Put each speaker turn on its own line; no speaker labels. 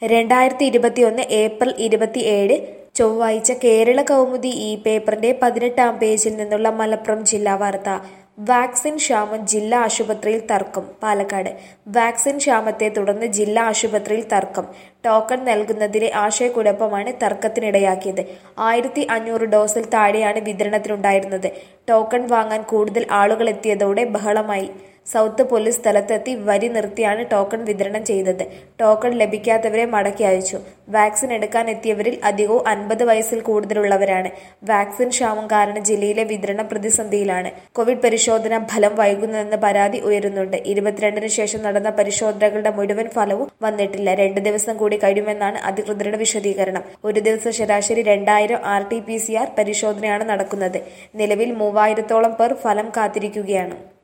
രണ്ടായിരത്തി ഇരുപത്തിയൊന്ന് ഏപ്രിൽ ഇരുപത്തിയേഴ് ചൊവ്വാഴ്ച കേരള കൗമുദി ഈ പേപ്പറിന്റെ പതിനെട്ടാം പേജിൽ നിന്നുള്ള മലപ്പുറം ജില്ലാ വാർത്ത വാക്സിൻ ക്ഷാമം ജില്ലാ ആശുപത്രിയിൽ തർക്കം പാലക്കാട് വാക്സിൻ ക്ഷാമത്തെ തുടർന്ന് ജില്ലാ ആശുപത്രിയിൽ തർക്കം ടോക്കൺ നൽകുന്നതിലെ ആശയക്കുഴപ്പമാണ് തർക്കത്തിനിടയാക്കിയത് ആയിരത്തി അഞ്ഞൂറ് ഡോസിൽ താഴെയാണ് വിതരണത്തിനുണ്ടായിരുന്നത് ടോക്കൺ വാങ്ങാൻ കൂടുതൽ ആളുകൾ എത്തിയതോടെ ബഹളമായി സൗത്ത് പോലീസ് സ്ഥലത്തെത്തി വരി നിർത്തിയാണ് ടോക്കൺ വിതരണം ചെയ്തത് ടോക്കൺ ലഭിക്കാത്തവരെ മടക്കി അയച്ചു വാക്സിൻ എടുക്കാൻ എത്തിയവരിൽ അധികവും അൻപത് വയസ്സിൽ കൂടുതലുള്ളവരാണ് വാക്സിൻ ക്ഷാമം കാരണം ജില്ലയിലെ വിതരണം പ്രതിസന്ധിയിലാണ് കോവിഡ് പരിശോധന ഫലം വൈകുന്നതെന്ന് പരാതി ഉയരുന്നുണ്ട് ഇരുപത്തിരണ്ടിന് ശേഷം നടന്ന പരിശോധനകളുടെ മുഴുവൻ ഫലവും വന്നിട്ടില്ല രണ്ട് ദിവസം കൂടി കഴിയുമെന്നാണ് അധികൃതരുടെ വിശദീകരണം ഒരു ദിവസം ശരാശരി രണ്ടായിരം R T P C R പരിശോധനയാണ് നടക്കുന്നത് നിലവിൽ മൂവായിരത്തോളം പേർ ഫലം കാത്തിരിക്കുകയാണ്